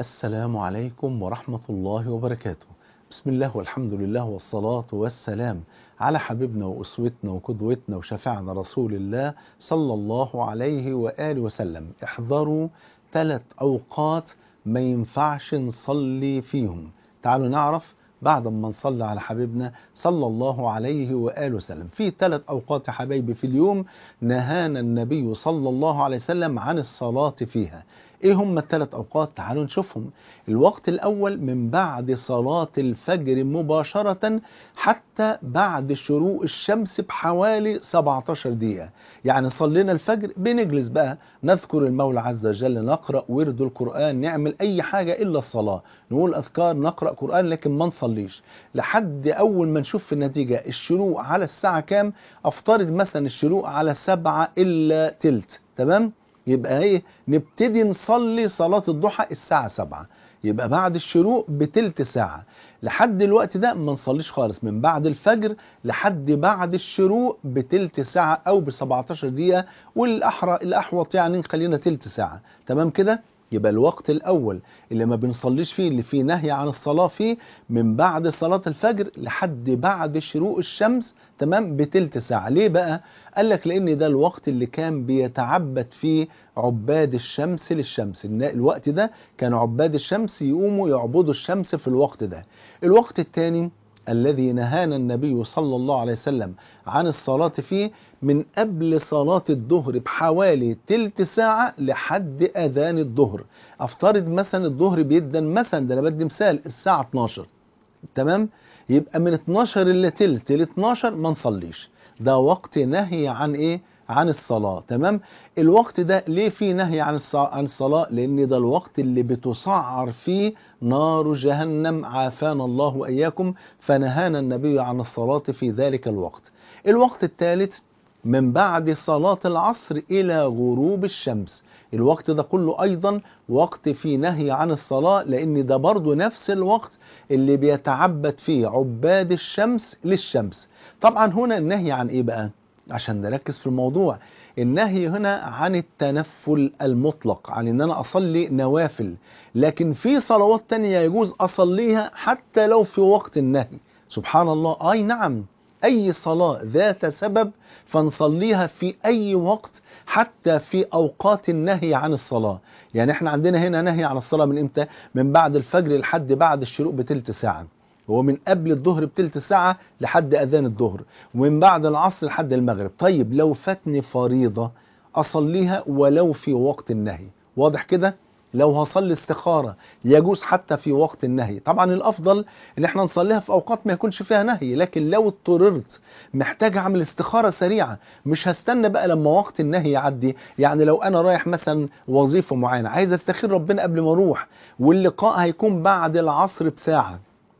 السلام عليكم ورحمة الله وبركاته بسم الله والحمد لله والصلاة والسلام على حبيبنا وأسوتنا وقدوتنا وشفعنا رسول الله صلى الله عليه وآله وسلم احذروا ثلاث أوقات ما ينفعش نصلي فيهم تعالوا نعرف بعد ما نصلي على حبيبنا صلى الله عليه وآله وسلم في ثلاث أوقات يا حبايبي في اليوم نهانا النبي صلى الله عليه وسلم عن الصلاة فيها ايه هم الثلاث اوقات تعالوا نشوفهم الوقت الاول من بعد صلاة الفجر مباشرة حتى بعد شروق الشمس بحوالي 17 دقيقة يعني صلينا الفجر بنجلس بقى نذكر المولى عز وجل نقرأ ورد القرآن نعمل اي حاجة الا الصلاة نقول اذكار نقرأ قرآن لكن ما نصليش لحد اول ما نشوف في النتيجة الشروق على الساعة كام افترض مثلا الشروق على سبعة الا تلت تمام يبقى ايه نبتدي نصلي صلاة الضحى الساعة سبعة يبقى بعد الشروق بتلت ساعة لحد الوقت ده ما نصليش خالص من بعد الفجر لحد بعد الشروق بتلت ساعة او ب 17 دقيقة والاحرى الاحوط يعني نخلينا تلت ساعة تمام كده يبقى الوقت الأول اللي ما بنصليش فيه اللي فيه نهي عن الصلاة فيه من بعد صلاة الفجر لحد بعد شروق الشمس تمام بتلت ساعة ليه بقى؟ قال لك لأن ده الوقت اللي كان بيتعبد فيه عباد الشمس للشمس الوقت ده كان عباد الشمس يقوموا يعبدوا الشمس في الوقت ده الوقت الثاني الذي نهانا النبي صلى الله عليه وسلم عن الصلاة فيه من قبل صلاة الظهر بحوالي تلت ساعة لحد أذان الظهر أفترض مثلا الظهر بيدن مثلا ده أنا بدي مثال الساعة 12 تمام يبقى من 12 إلا تلت ل 12 ما نصليش ده وقت نهي عن إيه عن الصلاة تمام الوقت ده ليه في نهي عن عن الصلاة لأن ده الوقت اللي بتسعر فيه نار جهنم عافانا الله وإياكم فنهانا النبي عن الصلاة في ذلك الوقت الوقت الثالث من بعد صلاة العصر إلى غروب الشمس الوقت ده كله أيضا وقت فيه نهي عن الصلاة لأن ده برضو نفس الوقت اللي بيتعبد فيه عباد الشمس للشمس طبعا هنا النهي عن إيه بقى عشان نركز في الموضوع النهي هنا عن التنفل المطلق عن ان انا اصلي نوافل لكن في صلوات تانية يجوز اصليها حتى لو في وقت النهي سبحان الله اي نعم اي صلاة ذات سبب فنصليها في اي وقت حتى في اوقات النهي عن الصلاة يعني احنا عندنا هنا نهي عن الصلاة من امتى من بعد الفجر لحد بعد الشروق بتلت ساعة ومن قبل الظهر بتلت ساعة لحد أذان الظهر ومن بعد العصر لحد المغرب طيب لو فاتني فريضة أصليها ولو في وقت النهي واضح كده لو هصلي استخارة يجوز حتى في وقت النهي طبعا الأفضل ان احنا نصليها في أوقات ما يكونش فيها نهي لكن لو اضطررت محتاج أعمل استخارة سريعة مش هستنى بقى لما وقت النهي يعدي يعني لو أنا رايح مثلا وظيفة معينة عايز استخير ربنا قبل ما أروح واللقاء هيكون بعد العصر بساعة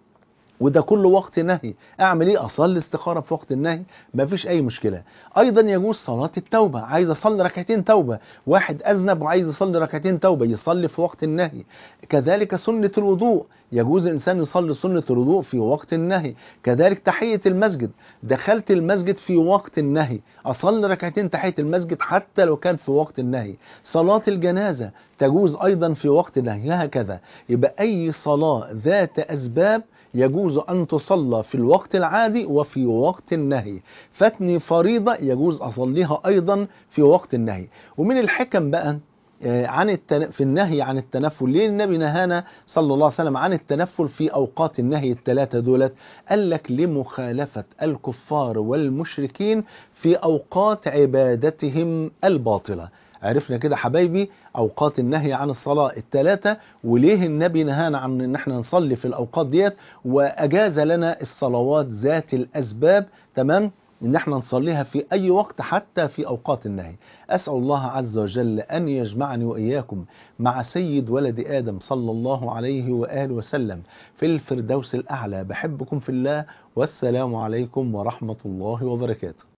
وده كله وقت نهي اعمل ايه اصلي استخاره في وقت النهي مفيش اي مشكله ايضا يجوز صلاه التوبه عايز اصلي ركعتين توبه واحد اذنب وعايز يصلي ركعتين توبه يصلي في وقت النهي كذلك سنه الوضوء يجوز الانسان يصلي سنه الوضوء في وقت النهي كذلك تحيه المسجد دخلت المسجد في وقت النهي اصلي ركعتين تحيه المسجد حتى لو كان في وقت النهي صلاه الجنازه تجوز ايضا في وقت النهي هكذا يبقى اي صلاه ذات اسباب يجوز أن تصلى في الوقت العادي وفي وقت النهي فاتني فريضة يجوز أصليها أيضا في وقت النهي ومن الحكم بقى عن التن... في النهي عن التنفل ليه النبي نهانا صلى الله عليه وسلم عن التنفل في أوقات النهي الثلاثة دولت قال لك لمخالفة الكفار والمشركين في أوقات عبادتهم الباطلة عرفنا كده حبايبي اوقات النهي عن الصلاه الثلاثه وليه النبي نهانا عن ان احنا نصلي في الاوقات ديت واجاز لنا الصلوات ذات الاسباب تمام ان احنا نصليها في اي وقت حتى في اوقات النهي اسال الله عز وجل ان يجمعني واياكم مع سيد ولد ادم صلى الله عليه واله وسلم في الفردوس الاعلى بحبكم في الله والسلام عليكم ورحمه الله وبركاته